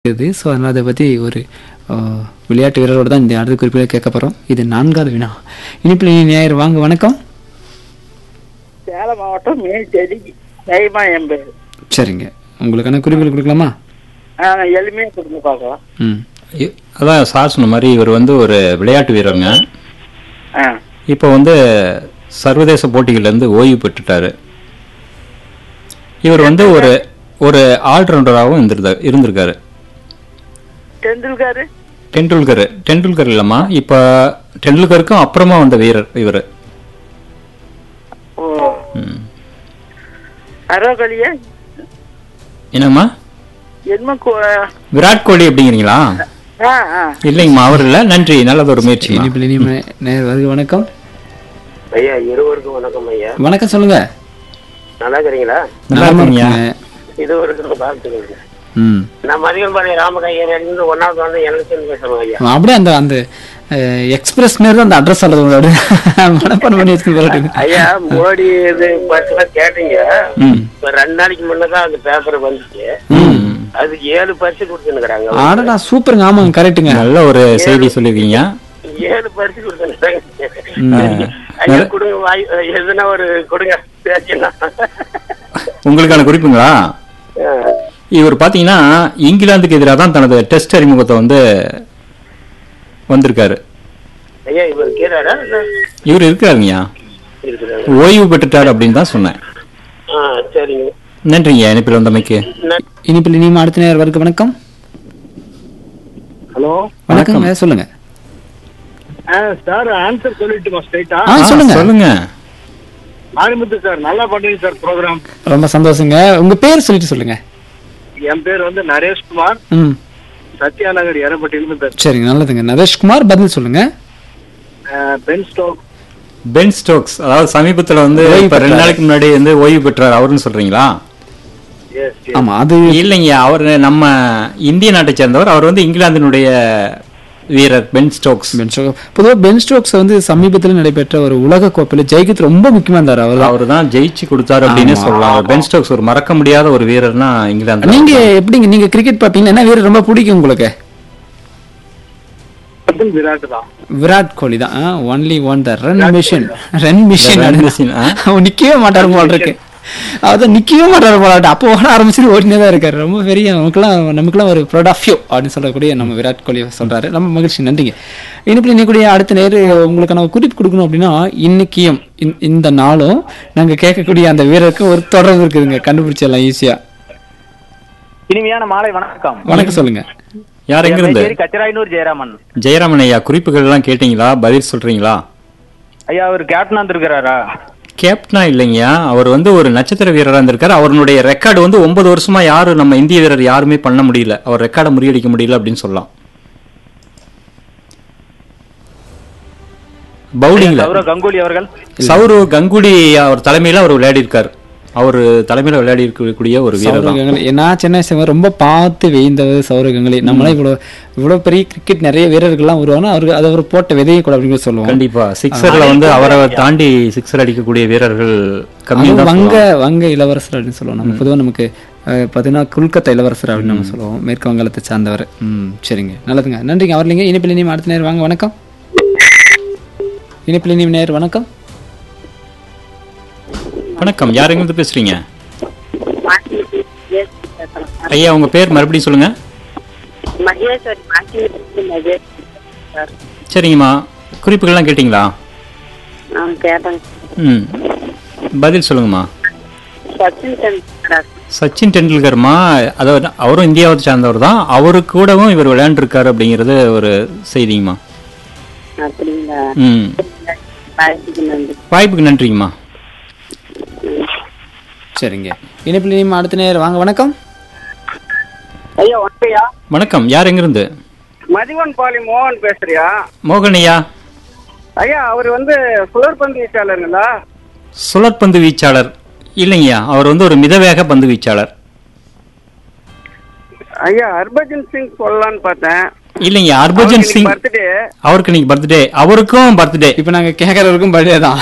இருக்குது ஸோ அதனால் அதை பற்றி ஒரு அஹ், விளையாட்டு வீரரோட தான் இந்த அடுத்த குறிப்பில் கேட்க போகிறோம் இது நான்காவது வினா இனிப்பில் நேயர் வாங்க வணக்கம் சேலம் மாவட்டம் மேல்செடி தைமா என் பேர் சரிங்க உங்களுக்கான குறிப்புகள் கொடுக்கலாமா எளிமையாக கொடுங்க பார்க்கலாம் ம் இ- அதான் சார் சொன்ன மாதிரி இவர் வந்து ஒரு விளையாட்டு வீரருங்க ஆ இப்போ வந்து சர்வதேச போட்டிகள்லேருந்து ஓய்வு பெற்றுட்டாரு இவர் வந்து ஒரு ஒரு ஆல்ரவுண்டராகவும் இருந்திருந்தா இருந்திருக்காரு டெண்டுல்கர் டெண்டுல்கர் டெண்டுல்கர் இல்லைம்மா இப்போ டெண்டுல்கருக்கும் அப்புறமா வந்த வீரர் இவர் ஓ அரோகலியா என்னம்மா என்ன கு- விராட் கோலி அப்படிங்கிறீங்களா ஆ ஆ இல்லைங்கம்மா அவர் இல்லை நன்றி நல்லது ஒரு முயற்சி இனிப்பில் இனி நேயர் வருக வணக்கம் ஐயா இருவருக்கும் வணக்கம் ஐயா வணக்கம் சொல்லுங்க நல்லா இருக்கிறீங்களா நல்லா நலமா இருக்கீங்க. இருக்குங்க. இருவருக்கும் வாழ்த்துக்கள் ம் நான் மதியம்பாளையம் ராமகையர் இருந்து ஒன்னாவது வந்து எலெக்ஷன் பேசுறேன் ஐயா அப்படியே அந்த அந்த எக்ஸ்பிரஸ் மாரி தான் அந்த அட்ரஸ் சொல்றது அப்படி மனப்பாடம் பண்ணி வச்சுருக்கேன் ஐயா மோடி இது பஸ்ல கேட்டீங்க ம் இப்ப ரெண்டு நாளைக்கு முன்னதான் அந்த பேப்பர் வந்துச்சு ம் அதுக்கு ஏழு பரிசு கொடுத்துருக்காங்க ஆடடா சூப்பருங்க ஆமாங்க கரெக்ட்டுங்க நல்ல ஒரு செய்தி சொல்லியிருக்கீங்க ஏழு பரிசு கொடுத்துருக்காங்க ஐயா கொடுங்க வாய் எதுனா ஒரு கொடுங்க பேசலாம் உங்களுக்கான குறிப்புங்களா இவர் பாத்தீங்கன்னா இங்கிலாந்துக்கு எதிராக தான் தனது டெஸ்ட் அறிமுகத்தை வந்து வந்திருக்காரு ஐயா இவர் கேட்டாரா இவர் இருக்காருங்கய்யா இருக்கிறாங்க ஓய்வு பெற்றுட்டார் அப்படின்னு தான் சொன்னேன் ஆ சரிங்க நன்றிங்க இணைப்பில் வந்தமைக்கு நன்றி. இனிப்பில் இனிமே அடுத்த நேயர் வருக வணக்கம் ஹலோ வணக்கம் சொல்லுங்க சார் ஆன்சர் சொல்லிட்டுமா ஸ்ட்ரைட்டா ஆ ஆ, சொல்லுங்க சொல்லுங்க ஆரம்பித்து சார் நல்லா பண்றீங்க சார் ப்ரோக்ராம் ரொம்ப சந்தோஷங்க உங்க பேர் சொல்லிட்டு சொல்லுங்க என் பேர் வந்து நரேஷ்குமார் ம் சத்யா நகர் எரப்பட்டியிலிருந்து பேசுறேன் சரிங்க நல்லதுங்க நரேஷ்குமார் பதில் சொல்லுங்க பென் ஸ்டோக் பென் ஸ்டோக்ஸ் அதாவது சமீபத்துல வந்து ஓய்வு இப்ப ரெண்டு பெற்றார். நாளைக்கு முன்னாடி வந்து ஓய்வு பெற்றார் அவருன்னு சொல்றீங்களா எஸ் ஆமா அது இல்லைங்க அவர் நம்ம இந்திய நாட்டை சேர்ந்தவர் அவர் வந்து இங்கிலாந்தினுடைய வீரர் பென் ஸ்டோக்ஸ் பென் ஸ்டோக் பொதுவாக பென் ஸ்டோக்ஸ் வந்து சமீபத்தில் நடைபெற்ற ஒரு உலக கோப்பையில் ஜெயிக்கிறது ரொம்ப முக்கியமா இருந்தார் அவர் அவர் தான் ஜெயிச்சு கொடுத்தாரு அப்படின்னு சொல்லலாம் அவர் பென் ஸ்டோக்ஸ் ஒரு மறக்க முடியாத ஒரு வீரர்னா இங்கிலாந்து நீங்க எப்படிங்க நீங்க கிரிக்கெட் பார்ப்பீங்களா என்ன வீரர் ரொம்ப பிடிக்கும் உங்களுக்கு விராட் தான் விராட் கோலி தான் only one the run machine run machine run machine, ஆ. அவன் நிக்கவே மாட்டாரு போல இருக்கு அதான் நிக்கவே மாட்டாரு போல இருக்கு. அப்போ ஓட ஆரம்பிச்சுட்டு ஓடினே தான் இருக்காரு ரொம்ப பெரிய நமக்குலாம் நமக்குலாம் ஒரு ப்ரௌட் ஆஃப் யூ அப்படின்னு சொல்லக்கூடிய நம்ம விராட் கோலி சொல்றாரு ரொம்ப மகிழ்ச்சி நன்றிங்க இன்னைக்கு இன்னைக்குடைய அடுத்த நேரு உங்களுக்கு நான் குறிப்பு கொடுக்கணும் அப்படின்னா இன்னைக்கியும் இந்த- இந்த நாளும் நாங்க கேட்கக்கூடிய அந்த வீரருக்கு ஒரு தொடர்பு இருக்குதுங்க கண்டுபிடிச்சிடலாம் ஈஸியா இனிமையான மாலை வணக்கம் வணக்கம் சொல்லுங்க யார் என் எங்கிருந்து பேரு கச்சராயனூர் ஜெயராமன் ஜெயராமன் ஐயா குறிப்புகள் எல்லாம் கேட்டீங்களா பதில் சொல்றீங்களா ஐயா அவர் கேப்டன் வந்திருக்கிறாரா கேப்டனா இல்லைங்கய்யா அவர் வந்து ஒரு நட்சத்திர வீரரா இருந்திருக்காரு அவருடைய ரெக்கார்டு வந்து ஒன்பது வருஷமா யாரும் நம்ம இந்திய வீரர் யாருமே பண்ண முடியல அவர் ரெக்கார்டை முறியடிக்க முடியல அப்படின்னு சொல்லலாம் பவுலிங்ல சௌரவ் கங்குலி அவர்கள் சௌரவ் கங்குலி அவர் தலைமையில அவர் விளையாடி இருக்காரு அவர் தலைமையில விளையாடி இருக்கக்கூடிய ஒரு வீரர் தான் சௌரகங்களை நான் சென்னை சிவன் ரொம்ப பார்த்து வெய்ந்தவர் சௌரகங்களை நம்மளாம் இவ்வளோ இவ்வளோ பெரிய கிரிக்கெட் நிறைய வீரர்கள்லாம் வருவாங்க அவருக்கு அதை அவர் போட்ட விதையை கூட அப்படின்னு சொல்லுவோம் கண்டிப்பா சிக்ஸர்ல வந்து அவரை தாண்டி சிக்ஸர் அடிக்கக்கூடிய வீரர்கள் கம்மி அதுவும் தான் வங்க சொல்லலாம். வங்க இளவரசர் அப்படின்னு சொல்லுவோம் நம்ம பொதுவாக நமக்கு அஹ், பார்த்தீங்கன்னா கொல்கத்தா இளவரசர் அப்படின்னு நம்ம சொல்லுவோம் மேற்கு வங்காளத்தை சார்ந்தவர் ம் சரிங்க நல்லதுங்க நன்றிங்க அவர் இல்லைங்க இனிப்பில் இனிமே அடுத்த நேரம் வாங்க வணக்கம் இனிப்பில் இனிமே நேர் வணக்கம் வணக்கம் யார் எங்கிருந்து பேசுறீங்க ஐயா உங்க பேர் மறுபடியும் சொல்லுங்க மகேஸ்வரி மாசி மகேஷ் சார் சரிங்கம்மா குறிப்புகள்லாம் கேட்டிங்களா நான் கேட்டேன் ம் பதில் சொல்லுங்கம்மா சச்சின் டெண்டுல்கர் சச்சின் டெண்டுல்கர்மா அதாவது அவரும் இந்தியாவை சார்ந்தவர் தான் அவரு கூடவும் இவர் விளையாண்டுருக்காரு அப்படிங்கிறது ஒரு செய்திங்கம்மா அப்படிங்களா ம் வாழ்த்துக்கு நன்றி வாய்ப்புக்கு நன்றிங்கம்மா சரிங்க இனிப்பில் இனிமே அடுத்த நேரம் வாங்க வணக்கம் ஐயா வணக்கம்யா வணக்கம் யார் எங்கிருந்து மதிவன் பாலி மோகன் பேசுறியா மோகன் ஐயா ஐயா அவர் வந்து சுழற்பந்து வீச்சாளருங்களா சுழற்பந்து வீச்சாளர் இல்லைங்கய்யா அவர் வந்து ஒரு மிதவேக பந்து வீச்சாளர் ஐயா ஹர்பஜன் சிங் சொல்லலான்னு பார்த்தேன் இல்லைங்க ஹர்பஜன் சிங் பர்த்டே அவருக்கு இன்னைக்கு பர்த்டே அவருக்கும் பர்த்டே இப்போ நாங்கள் கேட்குறவருக்கும் பர்த்டே தான்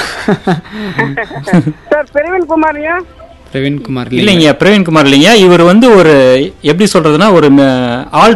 சார் பிரவீன் குமாரியா பிரவீன்குமார் இல்லைங்க பிரவீன்குமார் இல்லைங்க இவர் வந்து ஒரு எப்படி சொல்றதுன்னா ஒரு ஆல்